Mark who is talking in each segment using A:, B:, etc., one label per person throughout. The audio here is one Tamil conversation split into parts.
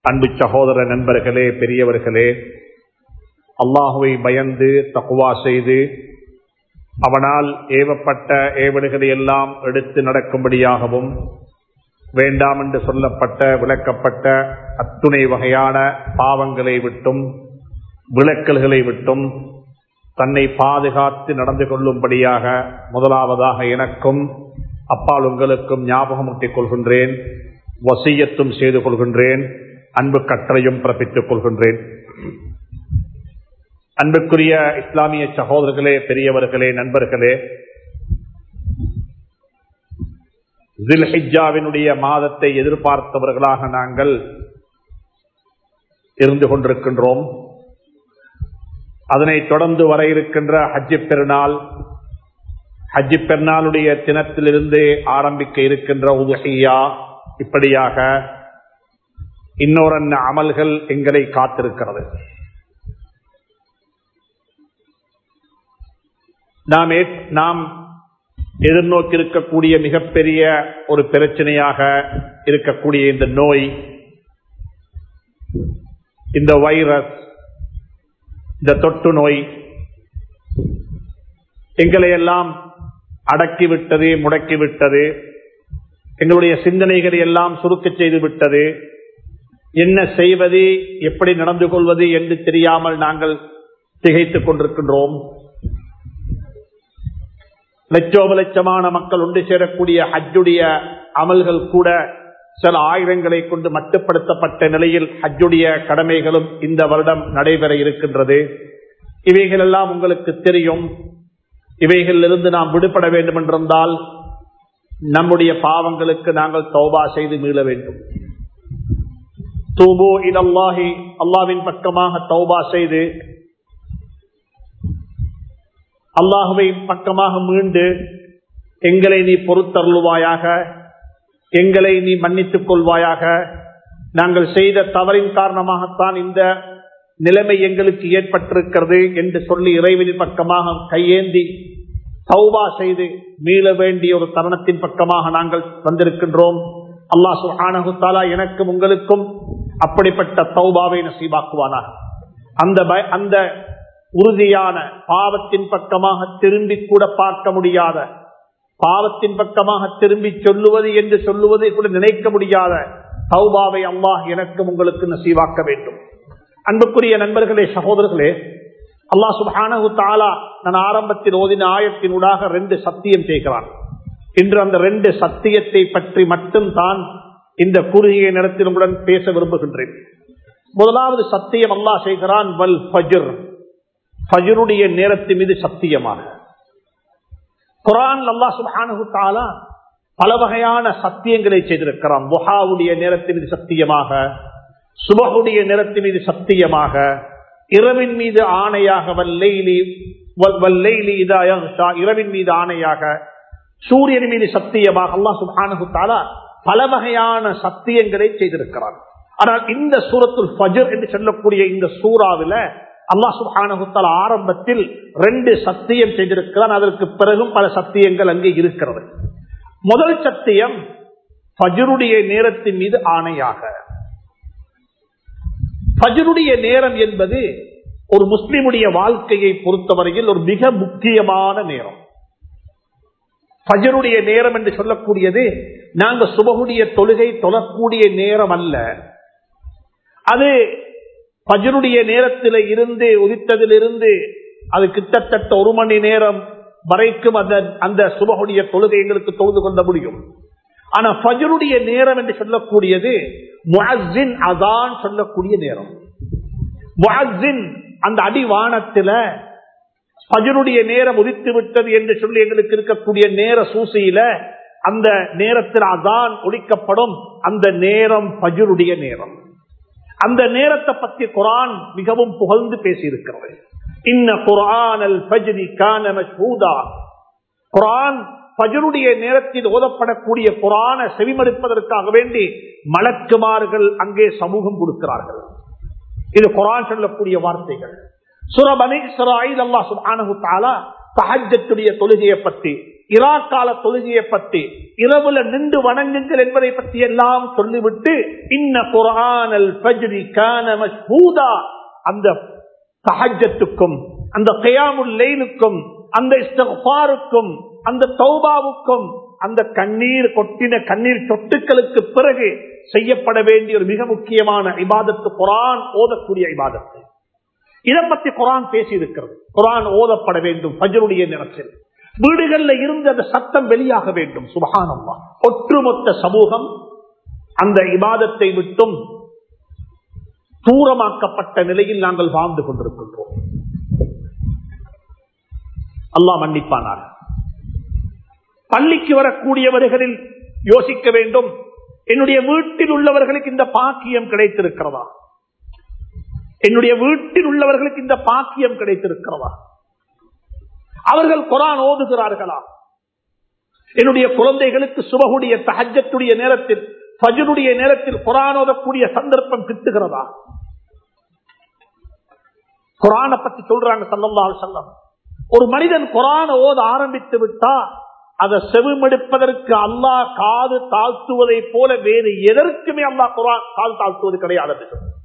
A: அன்பு சகோதர நண்பர்களே பெரியவர்களே அல்லாஹுவை பயந்து தக்குவா செய்து அவனால் ஏவப்பட்ட ஏவல்களை எல்லாம் எடுத்து நடக்கும்படியாகவும் வேண்டாம் என்று சொல்லப்பட்ட விளக்கப்பட்ட அத்துணை வகையான பாவங்களை விட்டும் விளக்கல்களை விட்டும் தன்னை பாதுகாத்து நடந்து கொள்ளும்படியாக முதலாவதாக எனக்கும் அப்பால் உங்களுக்கும் ஞாபகமூட்டிக் கொள்கின்றேன் வசியத்தும் செய்து கொள்கின்றேன் அன்பு கட்டளையும் பிறப்பித்துக் கொள்கின்றேன் அன்புக்குரிய இஸ்லாமிய சகோதரர்களே பெரியவர்களே நண்பர்களே ஜில்ஹிஜாவினுடைய மாதத்தை எதிர்பார்த்தவர்களாக நாங்கள் இருந்து கொண்டிருக்கின்றோம் அதனைத் தொடர்ந்து வர இருக்கின்ற ஹஜ்ஜி பெருநாள் ஹஜ்ஜி பெருநாளுடைய தினத்திலிருந்து ஆரம்பிக்க இருக்கின்ற உதகையா இப்படியாக இன்னொரு அமல்கள் எங்களை காத்திருக்கிறது நாம் நாம் எதிர்நோக்கி இருக்கக்கூடிய மிகப்பெரிய ஒரு பிரச்சனையாக இருக்கக்கூடிய இந்த நோய் இந்த வைரஸ் இந்த தொற்று நோய் எங்களை எல்லாம் அடக்கிவிட்டது முடக்கிவிட்டது எங்களுடைய சிந்தனைகளை எல்லாம் சுருக்க செய்து விட்டது என்ன செய்வது எப்படி நடந்து கொள்வது என்று தெரியாமல் நாங்கள் திகைத்துக் கொண்டிருக்கின்றோம் லட்சோப லட்சமான மக்கள் ஒன்று சேரக்கூடிய ஹஜ்ஜுடைய அமல்கள் கூட சில ஆயிரங்களை கொண்டு மட்டுப்படுத்தப்பட்ட நிலையில் ஹஜ்ஜுடைய கடமைகளும் இந்த வருடம் நடைபெற இருக்கின்றது இவைகள் எல்லாம் உங்களுக்கு தெரியும் இவைகளிலிருந்து நாம் விடுபட வேண்டும் என்றிருந்தால் நம்முடைய பாவங்களுக்கு நாங்கள் தௌபா செய்து மீள வேண்டும் தூபோ இதல்லாஹி அல்லாவின் பக்கமாக தௌபா செய்து அல்லாஹுவை பக்கமாக மீண்டு எங்களை நீ பொறுத்தருள்வாயாக எங்களை நீ மன்னித்துக் கொள்வாயாக நாங்கள் செய்த தவறின் காரணமாகத்தான் இந்த நிலைமை எங்களுக்கு ஏற்பட்டிருக்கிறது என்று சொல்லி இறைவனின் பக்கமாக கையேந்தி சௌபா செய்து மீள வேண்டிய ஒரு தருணத்தின் பக்கமாக நாங்கள் வந்திருக்கின்றோம் அல்லா சுஹானகுத்தாலா எனக்கும் உங்களுக்கும் அப்படிப்பட்ட தௌபாவை நசீபாக்குவானாக அந்த அந்த உறுதியான பாவத்தின் பக்கமாக திரும்பி கூட பார்க்க முடியாத பாவத்தின் பக்கமாக திரும்பி சொல்லுவது என்று சொல்லுவதை கூட நினைக்க முடியாத சௌபாவை அல்லாஹ் எனக்கும் உங்களுக்கு நசீவாக்க வேண்டும் அன்புக்குரிய நண்பர்களே சகோதரர்களே அல்லா சுபானு தாலா நான் ஆரம்பத்தில் ஓதின ஆயத்தினூடாக ரெண்டு சத்தியம் செய்கிறான் இன்று அந்த ரெண்டு சத்தியத்தை பற்றி மட்டும் தான் இந்த குறுகிய நேரத்தில் உங்களுடன் பேச விரும்புகின்றேன் முதலாவது சத்தியம் அல்லா செய்கிறான் வல் ஃபஜர் ஃபஜருடைய நேரத்தின் மீது சத்தியமாக குரான் அல்லா சுபானு தாலா பல வகையான சத்தியங்களை செய்திருக்கிறான் புகாவுடைய நேரத்தின் மீது சத்தியமாக சுபகுடைய நேரத்தின் மீது சத்தியமாக இரவின் மீது ஆணையாக வல்லைலி வல்லைலி இரவின் மீது ஆணையாக சூரியன் மீது சத்தியமாக அல்லா சுபானு தாலா பல வகையான சத்தியங்களை செய்திருக்கிறான் ஆனால் இந்த சூரத்துல் ஃபஜர் என்று சொல்லக்கூடிய இந்த சூறாவில அல்லா சுபானகுத்தால் ஆரம்பத்தில் ரெண்டு சத்தியம் செய்திருக்கிறான் அதற்கு பிறகும் பல சத்தியங்கள் அங்கே இருக்கிறது முதல் சத்தியம் ஃபஜருடைய நேரத்தின் மீது ஆணையாக ஃபஜருடைய நேரம் என்பது ஒரு முஸ்லிமுடைய வாழ்க்கையை பொறுத்தவரையில் ஒரு மிக முக்கியமான நேரம் ஃபஜருடைய நேரம் என்று சொல்லக்கூடியது நாங்க சுபகுடைய தொழுகை தொழக்கூடிய நேரம் அல்ல அது பஜருடைய நேரத்தில் இருந்து உதித்ததிலிருந்து அது கிட்டத்தட்ட ஒரு மணி நேரம் வரைக்கும் அந்த அந்த சுபகுடைய தொழுகை எங்களுக்கு தொழுது கொள்ள முடியும் ஆனா ஃபஜருடைய நேரம் என்று சொல்லக்கூடியது முஅஸ்ஸின் அதான் சொல்லக்கூடிய நேரம் முஅஸ்ஸின் அந்த அடிவானத்துல ஃபஜருடைய நேரம் உதித்து விட்டது என்று சொல்லி எங்களுக்கு இருக்கக்கூடிய நேர சூசியில அந்த நேரத்தில் அதான் ஒழிக்கப்படும் அந்த நேரம் ஃபஜருடைய நேரம் அந்த நேரத்தை பற்றி குரான் மிகவும் புகழ்ந்து பேசியிருக்கிறது இன்ன குரான் அல் ஃபஜ்ரி கான மஷ்ஹூதா குரான் ஃபஜருடைய நேரத்தில் ஓதப்படக்கூடிய குரான செவிமடுப்பதற்காக வேண்டி மலக்குமார்கள் அங்கே சமூகம் கொடுக்கிறார்கள் இது குரான் சொல்லக்கூடிய வார்த்தைகள் சுரபனி சுராயில் அல்லா சுபானு தாலா தஹஜத்துடைய தொழுகையை பற்றி இராக்கால தொழுகையை பற்றி இரவுல நின்று வணங்குங்கள் என்பதை பற்றி எல்லாம் சொல்லிவிட்டு இன்ன குரானல் பஜ்ரி கான மஷ்ஹூதா அந்த சஹஜத்துக்கும் அந்த கயாமுல் லைலுக்கும் அந்த இஸ்தஃபாருக்கும் அந்த தௌபாவுக்கும் அந்த கண்ணீர் கொட்டின கண்ணீர் சொட்டுக்களுக்கு பிறகு செய்யப்பட வேண்டிய ஒரு மிக முக்கியமான இபாதத்து குரான் ஓதக்கூடிய இபாதத்து இதை பத்தி குரான் பேசி இருக்கிறது குரான் ஓதப்பட வேண்டும் பஜருடைய நேரத்தில் வீடுகள்ல இருந்து அந்த சத்தம் வெளியாக வேண்டும் சுபகானம்மா ஒட்டுமொத்த சமூகம் அந்த இபாதத்தை விட்டும் தூரமாக்கப்பட்ட நிலையில் நாங்கள் வாழ்ந்து கொண்டிருக்கின்றோம் அல்லாஹ் மன்னிப்பானார் பள்ளிக்கு வரக்கூடியவர்களில் யோசிக்க வேண்டும் என்னுடைய வீட்டில் உள்ளவர்களுக்கு இந்த பாக்கியம் கிடைத்திருக்கிறதா என்னுடைய வீட்டில் உள்ளவர்களுக்கு இந்த பாக்கியம் கிடைத்திருக்கிறதா அவர்கள் குரான் ஓதுகிறார்களா என்னுடைய குழந்தைகளுக்கு சுபகுடைய தஹஜத்துடைய நேரத்தில் ஃபஜருடைய நேரத்தில் குரான் ஓதக்கூடிய சந்தர்ப்பம் கிட்டுகிறதா குரானை பத்தி சொல்றாங்க சல்லல்லாஹு செல்லம் ஒரு மனிதன் குரான ஓத ஆரம்பித்து விட்டா அதை செவிமடுப்பதற்கு அல்லாஹ் காது தாழ்த்துவதை போல வேறு எதற்குமே அல்லாஹ் குரான் காது தாழ்த்துவது கிடையாது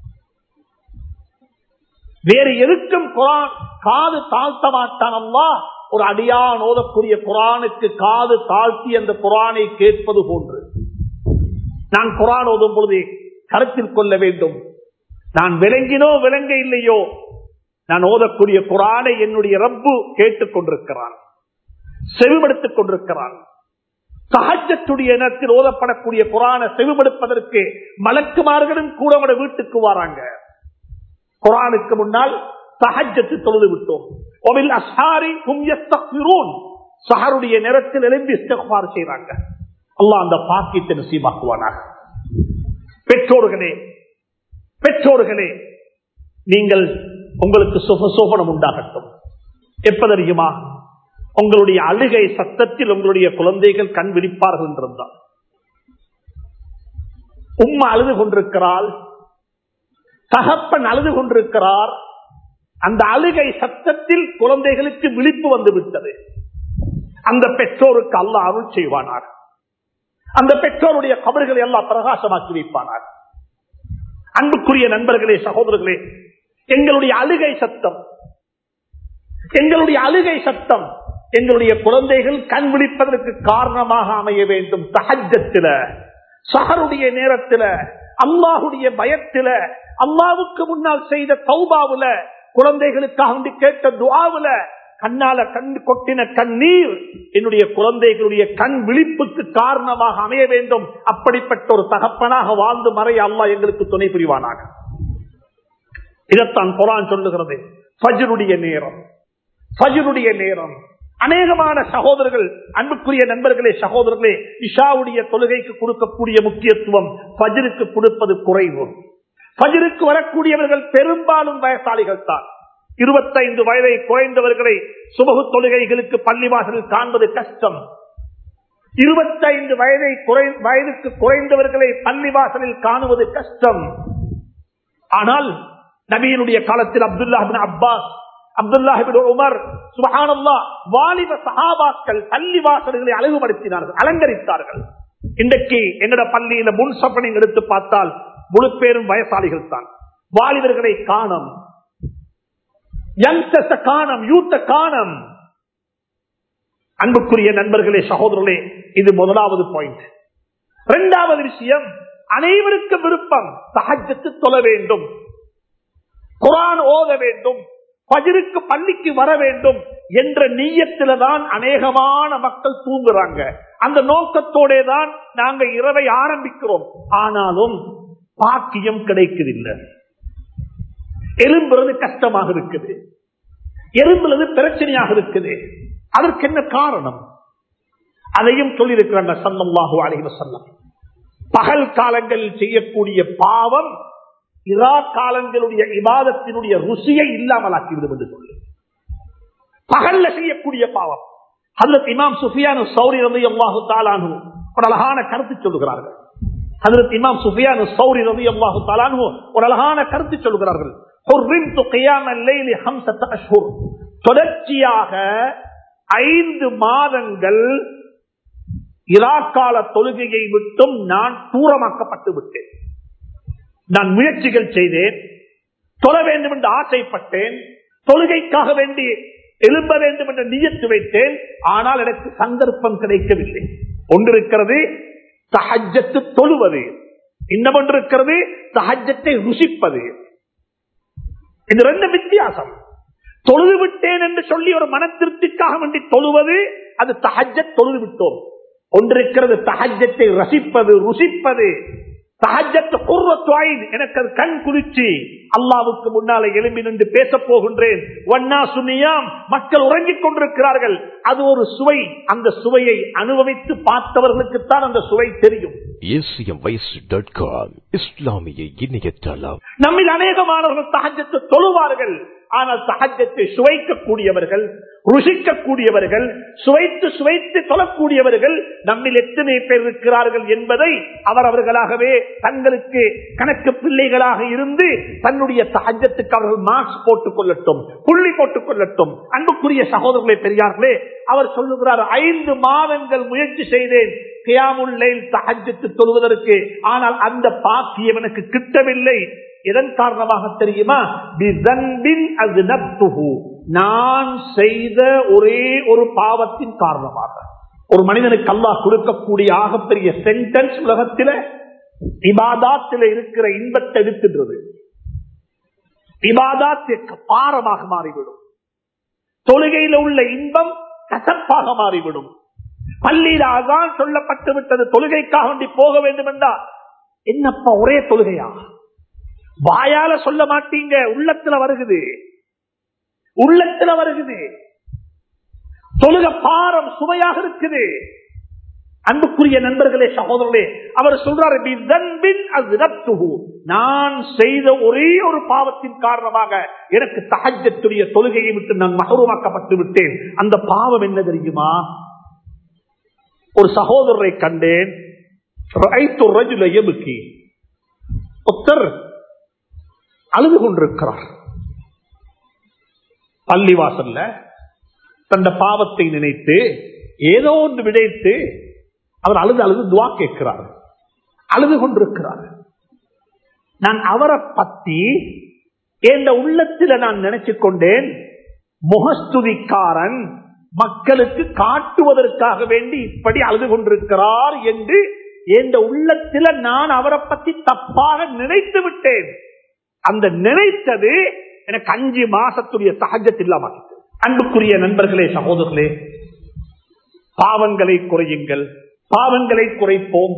A: வேறு எதுக்கும் குரான் காது தாழ்த்த மாட்டான் அல்லாஹ் ஒரு அடியான் ஓதக்கூடிய குரானுக்கு காது தாழ்த்தி அந்த குரானை கேட்பது போன்று நான் குரான் ஓதும் பொழுது கருத்தில் கொள்ள வேண்டும் நான் விளங்கினோ விளங்க இல்லையோ நான் ஓதக்கூடிய குரானை என்னுடைய ரப்பு கேட்டுக் கொண்டிருக்கிறான் செவிமடுத்துக் கொண்டிருக்கிறான் சகஜத்துடைய இனத்தில் ஓதப்படக்கூடிய குரானை செவிமடுப்பதற்கு மலக்குமார்களும் கூட அவட வீட்டுக்கு வராங்க குரானுக்கு முன்னால் சஹஜத்து தொழுது விட்டோம் சஹருடைய நேரத்தில் எழும்பி இஸ்தகுமார் செய்யறாங்க அல்லாஹ் அந்த பாக்கியத்தை நசீமாக்குவானாக பெற்றோர்களே பெற்றோர்களே நீங்கள் உங்களுக்கு சுகசோபனம் உண்டாகட்டும் எப்ப தெரியுமா உங்களுடைய அழுகை சத்தத்தில் உங்களுடைய குழந்தைகள் கண் விழிப்பார்கள் என்றிருந்தார் உம்மா அழுது கொண்டிருக்கிறாள் தகப்பன் அழுது கொண்டிருக்கிறார் அந்த அழுகை சத்தத்தில் குழந்தைகளுக்கு விழிப்பு வந்து விட்டது அந்த பெற்றோருக்கு அல்ல அருள் செய்வானார் அந்த பெற்றோருடைய கபறுகளை எல்லாம் பிரகாசமாக்கி வைப்பானார் அன்புக்குரிய நண்பர்களே சகோதரர்களே எங்களுடைய அழுகை சத்தம் எங்களுடைய அழுகை சத்தம் எங்களுடைய குழந்தைகள் கண் விழிப்பதற்கு காரணமாக அமைய வேண்டும் சகஜத்தில சகருடைய நேரத்தில் அல்லாஹுடைய பயத்தில அல்லாவுக்கு முன்னால் செய்த தௌபாவுல குழந்தைகளுக்காக கேட்ட துவாவுல கண்ணால கண் கொட்டின கண்ணீர் என்னுடைய குழந்தைகளுடைய கண் விழிப்புக்கு காரணமாக அமைய வேண்டும் அப்படிப்பட்ட ஒரு தகப்பனாக வாழ்ந்து மறைய அல்லா எங்களுக்கு துணை புரிவானாக இதைத்தான் குரான் சொல்லுகிறது ஃபஜருடைய நேரம் ஃபஜருடைய நேரம் அநேகமான சகோதரர்கள் அன்புக்குரிய நண்பர்களே சகோதரர்களே இஷாவுடைய தொழுகைக்கு கொடுக்கக்கூடிய முக்கியத்துவம் ஃபஜருக்கு கொடுப்பது குறைவு ஃபஜருக்கு வரக்கூடியவர்கள் பெரும்பாலும் வயசாளிகள் தான் இருபத்தைந்து வயதை குறைந்தவர்களை சுபகு தொழுகைகளுக்கு பள்ளிவாசலில் காண்பது கஷ்டம் இருபத்தைந்து வயதை குறை வயதுக்கு குறைந்தவர்களை பள்ளிவாசலில் காணுவது கஷ்டம் ஆனால் நபியினுடைய காலத்தில் அப்துல்லாஹின் அப்பாஸ் அப்துல்லாஹிபின் உமர் சுபஹானல்லா வாலிப சஹாபாக்கள் பள்ளிவாசல்களை அழகுபடுத்தினார்கள் அலங்கரித்தார்கள் இன்றைக்கு எங்கட பள்ளியில முன் சப்பனிங் எடுத்து பார்த்தால் முழு பேரும் வயசாளிகள் தான் வாலிபர்களை காணும் யங்ஸ்டர்ஸ காணும் யூத்த காணும் அன்புக்குரிய நண்பர்களே சகோதரர்களே இது முதலாவது பாயிண்ட் இரண்டாவது விஷயம் அனைவருக்கும் விருப்பம் சகஜத்து தொழ வேண்டும் குரான் ஓத வேண்டும் பஜருக்கு பள்ளிக்கு வர வேண்டும் என்ற நீயத்தில தான் அநேகமான மக்கள் தூங்குறாங்க அந்த நோக்கத்தோட தான் நாங்க இரவை ஆரம்பிக்கிறோம் ஆனாலும் பாக்கியம் கிடைக்குதில்லை எலும்புறது கஷ்டமாக இருக்குது எலும்புறது பிரச்சனையாக இருக்குது அதற்கு என்ன காரணம் அதையும் சொல்லியிருக்கிறாங்க சல்லல்லாஹு அலைஹி வஸல்லம் பகல் காலங்களில் செய்யக்கூடிய பாவம் இரா காலங்களுடைய இபாதத்தினுடைய ருசியை இல்லாமல் ஆக்கிவிடும் என்று சொல்லி பகல்ல செய்யக்கூடிய பாவம் ஹதரத் இமாம் சுஃபியானு சௌரி ரவி அல்லாஹு தாலானு ஒரு அழகான கருத்து சொல்லுகிறார்கள் ஹதரத் இமாம் சுஃபியானு சௌரி ரவி அல்லாஹு தாலானு ஒரு அழகான கருத்து சொல்லுகிறார்கள் தொடர்ச்சியாக ஐந்து மாதங்கள் இராக்கால தொழுகையை விட்டும் நான் தூரமாக்கப்பட்டு விட்டேன் நான் முயற்சிகள் செய்தேன் தொழ வேண்டும் என்று ஆசைப்பட்டேன் தொழுகைக்காக வேண்டி எழும்ப வேண்டும் என்று நியத்து வைத்தேன் ஆனால் எனக்கு சந்தர்ப்பம் கிடைக்கவில்லை ஒன்றிருக்கிறது சஹஜத்து தொழுவது இன்னும் ஒன்று இருக்கிறது சஹஜத்தை ருசிப்பது இது ரெண்டு வித்தியாசம் தொழுது விட்டேன் என்று சொல்லி ஒரு மன திருப்திக்காக வேண்டி தொழுவது அது தஹஜத் தொழுது விட்டோம் ஒன்றிருக்கிறது தஹஜத்தை ரசிப்பது ருசிப்பது தஹஜத்து குர்ரத்வாயின் எனக்கு அது கண் குளிர்ச்சி அல்லாவுக்கு முன்னால எழும்பி நின்று பேச போகின்றேன் வண்ணா சுனியாம் மக்கள் உறங்கிக் கொண்டிருக்கிறார்கள் அது ஒரு சுவை அந்த சுவையை அனுபவித்து பார்த்தவர்களுக்குத்தான் அந்த சுவை தெரியும்
B: acmvoice.com இஸ்லாமிய இணையதளம்
A: நம்மில் அநேகமானவர்கள் தஹஜத்தை தொழுவார்கள் ஆனால் தஹஜத்தை சுவைக்கக்கூடியவர்கள் ருசிக்கக்கூடியவர்கள் சுவைத்து சுவைத்து தொழக்கூடியவர்கள் நம்மில் எத்தனை பேர் இருக்கிறார்கள் என்பதை அவர் அவர்களாகவே தங்களுக்கு கணக்கு பிள்ளைகளாக இருந்து தன்னுடைய தஹஜத்துக்கு அவர்கள் மார்க்ஸ் போட்டுக் கொள்ளட்டும் புள்ளி போட்டுக் கொள்ளட்டும் அன்புக்குரிய சகோதரர்களே பெரியார்களே அவர் சொல்லுகிறார் ஐந்து மாதங்கள் முயற்சி செய்தேன் கியாமுல்லைல் தஹஜத்து தொழுவதற்கு ஆனால் அந்த பாக்கியம் எனக்கு கிட்டவில்லை எதன் காரணமாக தெரியுமா பிதன்பின் அஸ்னப்துஹு. நான் செய்த ஒரே ஒரு பாவத்தின் காரணமாக ஒரு மனிதனுக்கு அல்லாஹ் கொடுக்கக்கூடிய ஆகப்பெரிய சென்டென்ஸ் உலகத்தில இபாதாத்தில இருக்கிற இன்பத்தை எடுத்துன்றது இபாதாத்திற்கு பாரமாக மாறிவிடும் தொழுகையில உள்ள இன்பம் கசப்பாக மாறிவிடும் பள்ளியில அதான் சொல்லப்பட்டு விட்டது தொழுகைக்காக வேண்டி போக வேண்டும் என்றா என்னப்பா ஒரே தொழுகையா வாயால சொல்ல மாட்டீங்க உள்ளத்துல வருகுது உள்ளத்துல வருகுது தொழுக பாரம் சுவையாக இருக்குது அன்புக்குரிய நண்பர்களே சகோதரர்களே அவர் சொல்றாரு "பிதன்பின் அஸ்னப்துஹு." நான் செய்த ஒரே ஒரு பாவத்தின் காரணமாக எனக்கு தஹஜத்துடைய தொழுகையை விட்டு நான் மகரூமாக்கப்பட்டு விட்டேன் அந்த பாவம் என்ன தெரியுமா ஒரு சகோதரரை கண்டேன் ரஐத்து الرجل يبكي. ஒருத்தர் அழுது கொண்டிருக்கிறார் பள்ளிவாசல்ல தந்த பாவத்தை நினைத்து ஏதோ ஒன்று விடைத்து அவர் அழுது அழுது துவா கேட்கிறார் அழுது கொண்டிருக்கிறார் நான் அவரை பத்தி என் உள்ளத்தில் நான் நினைச்சு கொண்டேன் முகஸ்துதிக்காரன் மக்களுக்கு காட்டுவதற்காக வேண்டி இப்படி அழுது கொண்டிருக்கிறார் என்று என் உள்ளத்தில் நான் அவரை பத்தி தப்பாக நினைத்து விட்டேன் அந்த நினைத்தது எனக்கு அஞ்சு மாசத்துடைய சகஜத்தில் இல்லாம அன்புக்குரிய நண்பர்களே சகோதரர்களே பாவங்களை குறையுங்கள் பாவங்களை குறைப்போம்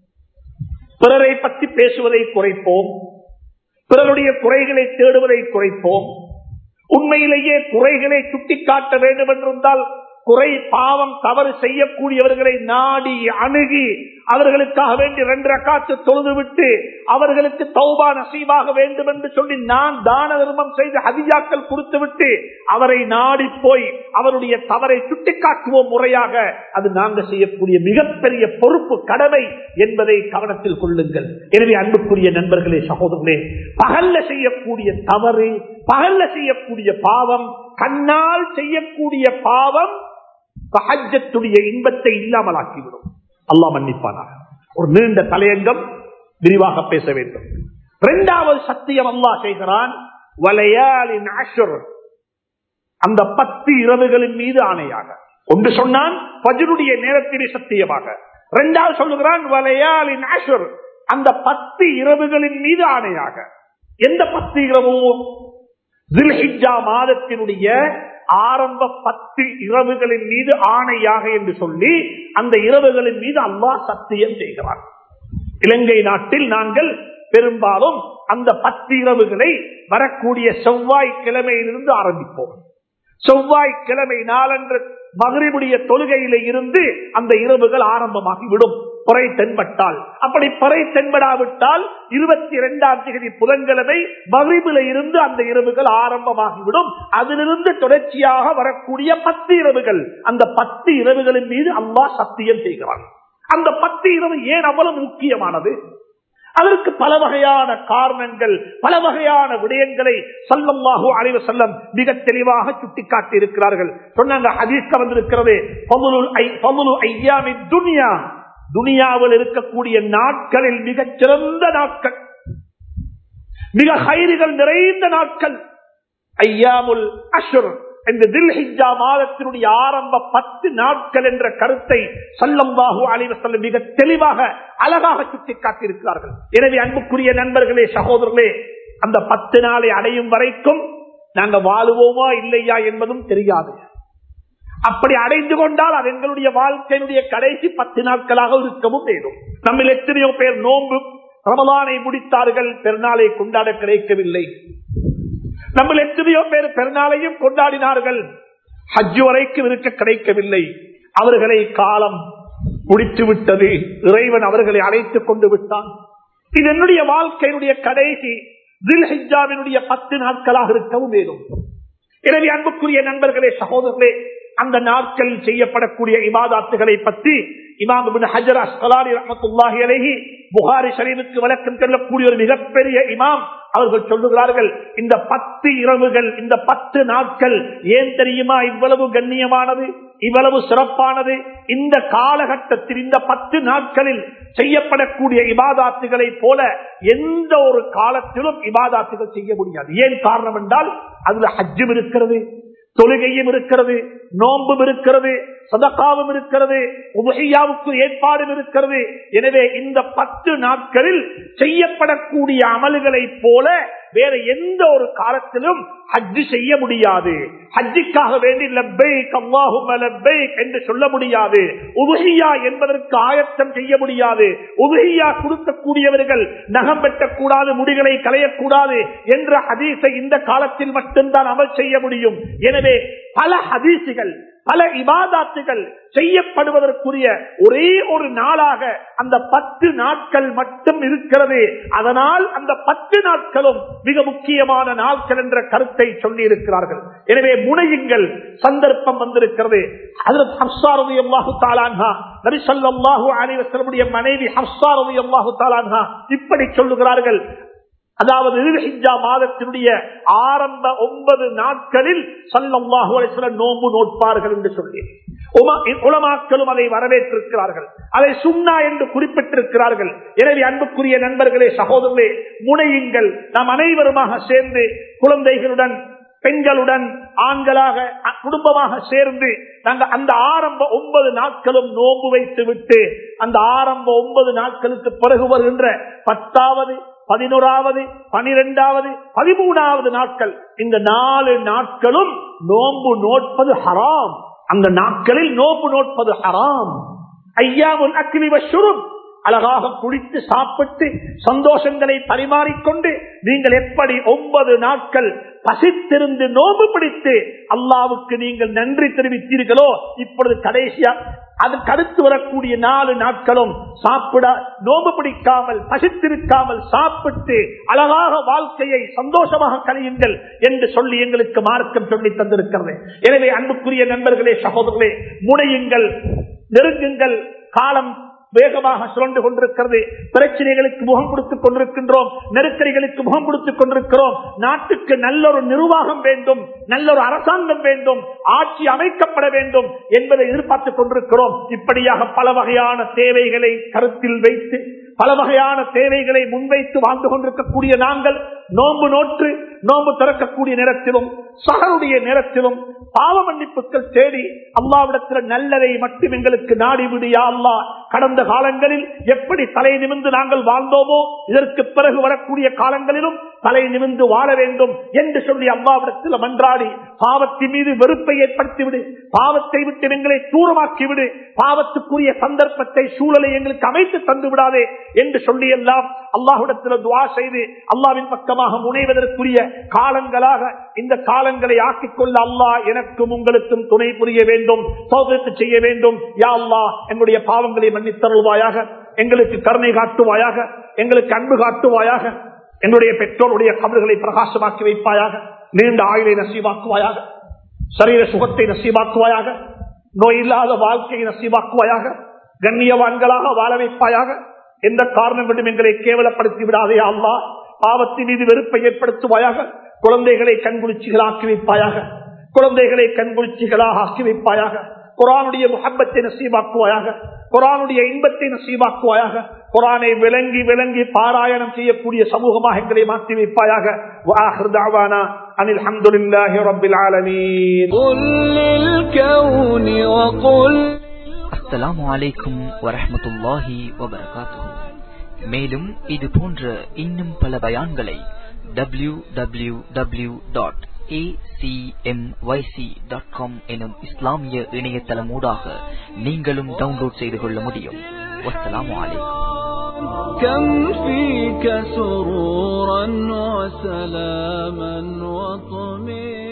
A: பிறரை பற்றி பேசுவதை குறைப்போம் பிறருடைய குறைகளை தேடுவதை குறைப்போம் உண்மையிலேயே குறைகளை சுட்டிக்காட்ட வேண்டும் என்றிருந்தால் குறை பாவம் தவறு செய்யக்கூடியவர்களை நாடி அணுகி அவர்களுக்காக வேண்டி ரெண்டு ரக்காத்து தொழுது விட்டு அவர்களுக்கு தௌபா நசீவாக வேண்டும் என்று சொல்லி நான் தான தர்மம் செய்து ஹதியாக்கள் கொடுத்து விட்டு அவரை நாடி போய் அவருடைய தவறை சுட்டிக்காட்டுவோம் முறையாக அது நாங்கள் செய்யக்கூடிய மிகப்பெரிய பொறுப்பு கடமை என்பதை கவனத்தில் கொள்ளுங்கள் எனவே அன்புக்குரிய நண்பர்களே சகோதரர்களே பகல்ல செய்யக்கூடிய தவறு பகல்ல செய்யக்கூடிய பாவம் கண்ணால் செய்யக்கூடிய பாவம் சஹஜத்துடைய இன்பத்தை இல்லாமலாக்கிவிடும் அல்லாஹ் மன்னிப்பானாக ஒரு நீண்ட தலையங்கம் விரிவாக பேச வேண்டும் இரண்டாவது சத்தியம் அல்லாஹ் செய்கிறான் வலையாலின் அஷர் அந்த பத்து இரவுகளின் மீது ஆணையாக ஒன்று சொன்னான் பஜருடைய நேரத்திலே சத்தியமாக இரண்டாவது சொல்லுகிறான் வலையாலின் அஷர் அந்த பத்து இரவுகளின் மீது ஆணையாக எந்த பத்து இரவும் தில்ஹிஜா மாதத்தினுடைய ஆரம்ப பத்து இரவுகளின் மீது ஆணையாக என்று சொல்லி அந்த இரவுகளின் மீது அல்லாஹ் சத்தியம் செய்கிறார் இலங்கை நாட்டில் நாங்கள் பெரும்பாலும் அந்த பத்து இரவுகளை வரக்கூடிய செவ்வாய்க்கிழமையிலிருந்து ஆரம்பிப்போம் செவ்வாய்க்கிழமை நாளன்று மகிழ்வுடைய தொழுகையில இருந்து அந்த இரவுகள் ஆரம்பமாகிவிடும் புறை தென்பட்டால் அப்படி புறை தென்படாவிட்டால் இருபத்தி இரண்டாம் தேதி புதன்கிழமை மகிழ்வுல இருந்து அந்த இரவுகள் ஆரம்பமாகிவிடும் அதிலிருந்து தொடர்ச்சியாக வரக்கூடிய பத்து இரவுகள் அந்த பத்து இரவுகளின் மீது அல்லாஹ் சத்தியம் செய்கிறான் அந்த பத்து இரவு ஏன் அவ்வளவு முக்கியமானது அதற்கு பல வகையான காரணங்கள் பல வகையான விடயங்களை சல்லல்லாஹு அலைவ செல்லம் மிக தெளிவாக சுட்டிக்காட்டி இருக்கிறார்கள் சொன்னாங்க ஹதீஸ்க வந்திருக்கிறது துனியா துனியாவில் இருக்கக்கூடிய நாட்களில் மிகச் சிறந்த நாட்கள் மிக ஹைறுகள் நிறைந்த நாட்கள் ஐயாமுல் அஷுர் இந்த தில்ஹிஜா மாதத்தினுடைய ஆரம்ப பத்து நாட்கள் என்ற கருத்தை சல்லம்பாகு அலைவசல்லம் மிக தெளிவாக அழகாக சுட்டிக்காட்டியிருக்கிறார்கள் எனவே அன்புக்குரிய நண்பர்களே சகோதரர்களே அந்த பத்து நாளை அடையும் வரைக்கும் நாங்கள் வாழுவோமா இல்லையா என்பதும் தெரியாது அப்படி அடைந்து கொண்டால் அது எங்களுடைய வாழ்க்கையினுடைய கடைசி பத்து நாட்களாக இருக்கவும் வேண்டும் நம்ம எத்தனையோ பேர் நோன்பு ரமலானை முடித்தார்கள் பெருநாளை கொண்டாட கிடைக்கவில்லை நம்ம எத்தனையோ பேர் பெருநாளையும் கொண்டாடினார்கள் ஹஜ் வரைக்கும் இருக்க கிடைக்கவில்லை அவர்களை காலம் முடித்து விட்டது இறைவன் அவர்களை அழைத்துக் கொண்டு விட்டான் இது என்னுடைய வாழ்க்கையினுடைய கடைசி தில்ஹிஜாவினுடைய பத்து நாட்களாக இருக்கவும் வேணும் எனவே அன்புக்குரிய நண்பர்களே சகோதரர்களே அந்த நாட்கள் செய்யப்படக்கூடிய இபாதாத்துகளை பற்றி இமாம் ஹஜர் அஸ்கலாரி ரஹமத்துல்லாஹி அலஹி புகாரி ஷரீஃபுக்கு விளக்கம் செல்லக்கூடிய ஒரு மிகப்பெரிய இமாம் அவர்கள் சொல்லுகிறார்கள் இந்த பத்து இரவுகள் இந்த பத்து நாட்கள் ஏன் தெரியுமா இவ்வளவு கண்ணியமானது இவ்வளவு சிறப்பானது இந்த காலகட்டத்தில் இந்த பத்து நாட்களில் செய்யப்படக்கூடிய இபாதாத்துகளை போல எந்த ஒரு காலத்திலும் இபாதாத்துகள் செய்ய முடியாது ஏன் காரணம் என்றால் அதுல ஹஜ்ஜும் இருக்கிறது தொழுகையும் இருக்கிறது நோன்பும் இருக்கிறது சதக்காவும் இருக்கிறது உபகையாவுக்கு ஏற்பாடும் இருக்கிறது எனவே இந்த பத்து நாட்களில் செய்யப்படக்கூடிய அமல்களை போல வேற எந்த ஒரு காலத்திலும் ஹஜ்ஜு செய்ய முடியாது ஹஜ்ஜிக்காக வேண்டி லப்பைக் அல்லாஹும் லப்பைக் என்று சொல்ல முடியாது உபஹியா என்பதற்கு ஆயத்தம் செய்ய முடியாது உபஹியா கொடுக்கக்கூடியவர்கள் நகம் வெட்டக்கூடாது முடிகளை களையக்கூடாது என்ற ஹதீஸை இந்த காலத்தில் மட்டும்தான் அமல் செய்ய முடியும் எனவே பல ஹதீசுகள் பல இபாதாத்துகள் செய்யப்படுவதற்குரிய ஒரே ஒரு நாளாக அந்த பத்து நாட்கள் மட்டும் இருக்கிறது அதனால் அந்த பத்து நாட்களும் மிக முக்கியமான நாட்கள் என்ற கருத்தை சொல்லி இருக்கிறார்கள் எனவே முனையுங்கள் சந்தர்ப்பம் வந்திருக்கிறது மனைவி இப்படி சொல்லுகிறார்கள் அதாவது மாதத்தினுடைய ஆரம்ப ஒன்பது நாட்களில் சல்லாஹு நோம்பு நோட்பார்கள் என்று சொல்லி உலமாக்களும் அதை வரவேற்றிருக்கிறார்கள் அதை சுண்ணா என்று குறிப்பிட்டிருக்கிறார்கள் எனவே அன்புக்குரிய நண்பர்களே சகோதரர்களே முனையுங்கள் நாம் அனைவருமாக சேர்ந்து குழந்தைகளுடன் பெண்களுடன் ஆண்களாக குடும்பமாக சேர்ந்து நாங்கள் அந்த ஆரம்ப ஒன்பது நாட்களும் நோம்பு வைத்து விட்டு அந்த ஆரம்ப ஒன்பது நாட்களுக்கு பிறகு வருகின்ற பத்தாவது பதினோராவது பனிரெண்டாவது பதிமூணாவது நாட்கள் இந்த நாலு நாட்களும் நோன்பு நோட்பது ஹராம் அந்த நாட்களில் நோன்பு நோட்பது ஹராம் ஐயாவுல் அக்னிவ சுரும் அழகாக குளித்து சாப்பிட்டு சந்தோஷங்களை பரிமாறிக்கொண்டு நீங்கள் எப்படி ஒன்பது நாட்கள் பசித்திருந்து நோம்பு பிடித்து அல்லாவுக்கு நீங்கள் நன்றி தெரிவித்தீர்களோ இப்பொழுது கடைசியா அதுக்கு அடுத்து வரக்கூடிய நாலு நாட்களும் சாப்பிட நோம்பு பிடிக்காமல் பசித்திருக்காமல் சாப்பிட்டு அழகாக வாழ்க்கையை சந்தோஷமாக கழியுங்கள் என்று சொல்லி எங்களுக்கு மார்க்கம் சொல்லி தந்திருக்கிறது எனவே அன்புக்குரிய நண்பர்களே சகோதரர்களே முனையுங்கள் நெருங்குங்கள் காலம் வேகமாக சுழண்டு கொண்டிருக்கிறது பிரச்சனைகளுக்கு முகம் கொடுத்துக் கொண்டிருக்கின்றோம் நெருக்கடிகளுக்கு முகம் கொடுத்துக் கொண்டிருக்கிறோம் நாட்டுக்கு நல்ல ஒரு நிர்வாகம் வேண்டும் நல்ல ஒரு அரசாங்கம் வேண்டும் ஆட்சி அமைக்கப்பட வேண்டும் என்பதை எதிர்பார்த்துக் கொண்டிருக்கிறோம் இப்படியாக பல வகையான தேவைகளை கருத்தில் வைத்து பல வகையான தேவைகளை முன்வைத்து வாழ்ந்து கொண்டிருக்கக்கூடிய நாங்கள் நோன்பு நோற்று நோன்பு திறக்கக்கூடிய நேரத்திலும் சகருடைய நேரத்திலும் பாவ மன்னிப்புகள் தேடி அல்லாவிடத்தில் நல்லதை மட்டும் எங்களுக்கு நாடி விடியா அல்லா கடந்த காலங்களில் எப்படி தலை நிமிந்து நாங்கள் வாழ்ந்தோமோ இதற்கு பிறகு வரக்கூடிய காலங்களிலும் தலை நிமிந்து வாழ வேண்டும் என்று சொல்லி அம்மாவிடத்தில் மன்றாடி பாவத்தின் மீது வெறுப்பை ஏற்படுத்திவிடு பாவத்தை விட்டு எங்களை தூரமாக்கி விடு பாவத்துக்குரிய சந்தர்ப்பத்தை சூழலை எங்களுக்கு அமைத்து தந்து விடாதே என்று சொல்லி எல்லாம் அல்லாஹுடத்தில் துவா செய்து அல்லாவின் பக்கமாக முனைவதற்குரிய காலங்களாக இந்த காலங்களை ஆக்கிக் கொள்ள அல்லாஹ் எனக்கும் உங்களுக்கும் துணை புரிய வேண்டும் சோதனை செய்ய வேண்டும் யா அல்லா எங்களுடைய பாவங்களை மன்னித்தருள்வாயாக எங்களுக்கு கருணை காட்டுவாயாக எங்களுக்கு அன்பு காட்டுவாயாக என்னுடைய பெற்றோருடைய கபல்களை பிரகாசமாக்கி வைப்பாயாக நீண்ட ஆயுளை நசீவாக்குவாயாக சரீர சுகத்தை நசீவாக்குவாயாக நோய் இல்லாத வாழ்க்கையை நசீவாக்குவாயாக கண்ணியவான்களாக வாழ வைப்பாயாக எந்த காரணம் விடும் எங்களை கேவலப்படுத்தி விடாதே அல்லா பாவத்தின் மீது வெறுப்பை ஏற்படுத்துவாயாக குழந்தைகளை கண்குளிச்சிகளாக்கி வைப்பாயாக குழந்தைகளை கண்குளிச்சிகளாக ஆக்கி வைப்பாயாக குரானுடைய முகப்பத்தை நசீபாக்குவாயாக குரானுடைய இன்பத்தை நசீபாக்குவாயாக குரானை விளங்கி விளங்கி பாராயணம் செய்யக்கூடிய சமூகமாக எங்களை மாற்றி வைப்பாயாக அனில் அஹமதுல்லாஹி ரபில் ஆலமீன்
C: قل للكون وقل
D: அஸ்ஸலாமு அலைக்கும் வரஹ்மத்துல்லாஹி வபரகாத்துஹு மேலும் இது போன்ற இன்னும் பல பயான்களை டபிள்யூ டபிள்யூ டபிள்யூ டாட் எனும் இஸ்லாமிய இணையதளமூடாக நீங்களும் டவுன்லோட் செய்து கொள்ள முடியும் வஸ்ஸலாமு அலைக்கும்
C: كم فيك سرورا وسلاما وطمئنا